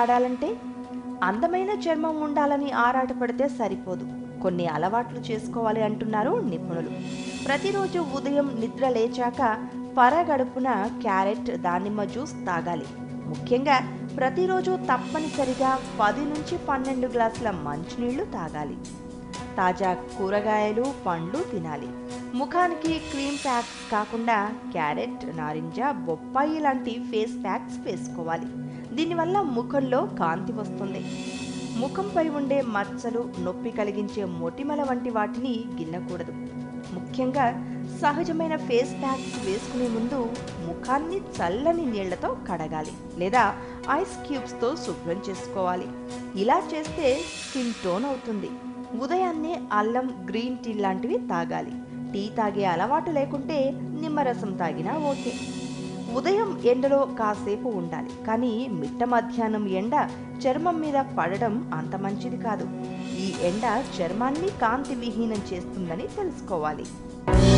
వాడాలంటే అందమైన చర్మం ఉండాలని ఆరాటపడితే సరిపోదు కొన్ని అలవాట్లు చేసుకోవాలి అంటున్నారు నిపుణులు ప్రతిరోజు ఉదయం నిద్ర లేచాక పరగడుపున క్యారెట్ దానిమ్మ జ్యూస్ తాగాలి ముఖ్యంగా ప్రతిరోజు తప్పనిసరిగా పది నుంచి పన్నెండు గ్లాసుల మంచినీళ్లు తాగాలి తాజా కూరగాయలు పండ్లు తినాలి ముఖానికి క్రీమ్ ప్యాక్స్ కాకుండా క్యారెట్ నారింజ బొప్పాయి లాంటి ఫేస్ ప్యాక్స్ వేసుకోవాలి దీనివల్ల ముఖంలో కాంతి వస్తుంది ముఖంపై ఉండే మచ్చలు నొప్పి కలిగించే మొటిమల వంటి వాటిని గిన్నకూడదు ముఖ్యంగా సహజమైన ఫేస్ ప్యాక్స్ వేసుకునే ముందు ముఖాన్ని చల్లని నీళ్లతో కడగాలి లేదా ఐస్ క్యూబ్స్తో శుభ్రం చేసుకోవాలి ఇలా చేస్తే స్కిన్ టోన్ అవుతుంది ఉదయాన్నే అల్లం గ్రీన్ టీ లాంటివి తాగాలి టీ తాగే అలవాటు లేకుంటే నిమ్మరసం తాగినా ఓకే ఉదయం ఎండలో కాసేపు ఉండాలి కానీ మిట్ట మధ్యాహ్నం ఎండ చర్మం మీద పడడం అంత మంచిది కాదు ఈ ఎండ చర్మాన్ని కాంతి విహీనం చేస్తుందని తెలుసుకోవాలి